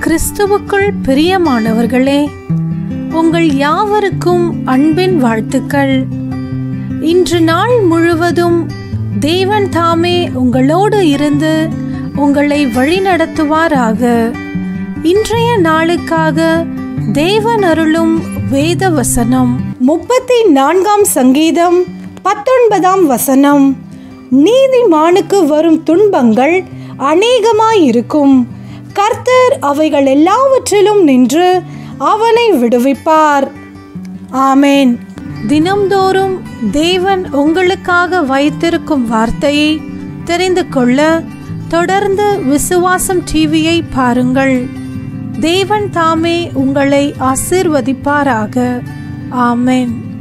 கிறிஸ்துவுக்குள் பிரியமானவர்களே உங்கள் யாவருக்கும் அன்பின் வாழ்த்துக்கள் இன்று நாள் முழுவதும் தேவன் தாமே உங்களோடு இருந்து உங்களை வழிநடத்துவாராக இன்றைய நாளுக்காக தேவன் அருளும் வேத வசனம் முப்பத்தி நான்காம் சங்கீதம் பத்தொன்பதாம் வசனம் நீதிமானுக்கு வரும் துன்பங்கள் அநேகமாயிருக்கும் கர்த்தர் அவைகள் எல்லாவற்றிலும் நின்று அவனை விடுவிப்பார் ஆமேன் தினம்தோறும் தேவன் உங்களுக்காக வைத்திருக்கும் வார்த்தையை தெரிந்து கொள்ள தொடர்ந்து விசுவாசம் டிவியை பாருங்கள் தேவன் தாமே உங்களை ஆசீர்வதிப்பாராக ஆமென்